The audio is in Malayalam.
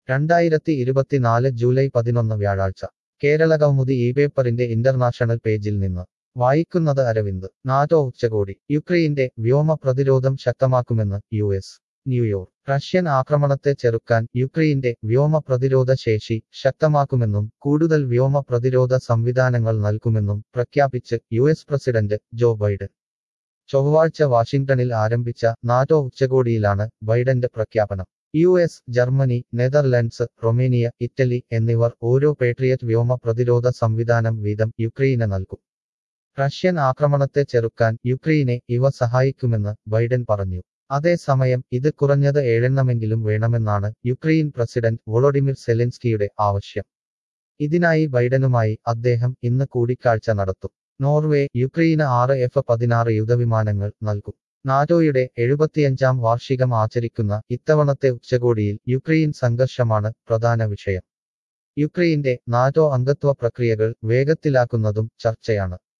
രണ്ടായിരത്തി ഇരുപത്തിനാല് ജൂലൈ പതിനൊന്ന് വ്യാഴാഴ്ച കേരള കൗമുദി ഈ പേപ്പറിന്റെ ഇന്റർനാഷണൽ പേജിൽ നിന്ന് വായിക്കുന്നത് അരവിന്ദ് നാറ്റോ ഉച്ചകോടി യുക്രൈന്റെ വ്യോമ പ്രതിരോധം ശക്തമാക്കുമെന്ന് യു എസ് ന്യൂയോർക്ക് റഷ്യൻ ആക്രമണത്തെ ചെറുക്കാൻ യുക്രൈന്റെ വ്യോമ പ്രതിരോധ ശേഷി ശക്തമാക്കുമെന്നും കൂടുതൽ വ്യോമ പ്രതിരോധ സംവിധാനങ്ങൾ നൽകുമെന്നും പ്രഖ്യാപിച്ച് U S president Joe Biden ചൊവ്വാഴ്ച വാഷിംഗ്ടണിൽ ആരംഭിച്ച നാറ്റോ ഉച്ചകോടിയിലാണ് ബൈഡന്റെ പ്രഖ്യാപനം U S Germany Netherlands Romania Italy എന്നിവർ ഓരോ പേട്രിയറ്റ് വ്യോമ പ്രതിരോധ സംവിധാനം വീതം യുക്രൈന് നൽകും റഷ്യൻ ആക്രമണത്തെ ചെറുക്കാൻ യുക്രൈനെ ഇവ സഹായിക്കുമെന്ന് ബൈഡൻ പറഞ്ഞു അതേസമയം ഇത് കുറഞ്ഞത് ഏഴെണ്ണമെങ്കിലും വേണമെന്നാണ് യുക്രൈൻ പ്രസിഡന്റ് വൊളോഡിമിർ സെലൻസ്കിയുടെ ആവശ്യം ഇതിനായി ബൈഡനുമായി അദ്ദേഹം ഇന്ന് കൂടിക്കാഴ്ച നടത്തും നോർവേ യുക്രൈന് ആറ് എഫ് പതിനാറ് യുദ്ധവിമാനങ്ങൾ നൽകും നാറ്റോയുടെ എഴുപത്തിയഞ്ചാം വാർഷികം ആചരിക്കുന്ന ഇത്തവണത്തെ ഉച്ചകോടിയിൽ യുക്രൈൻ സംഘർഷമാണ് പ്രധാന വിഷയം യുക്രൈന്റെ നാറ്റോ അംഗത്വ പ്രക്രിയകൾ വേഗത്തിലാക്കുന്നതും ചർച്ചയാണ്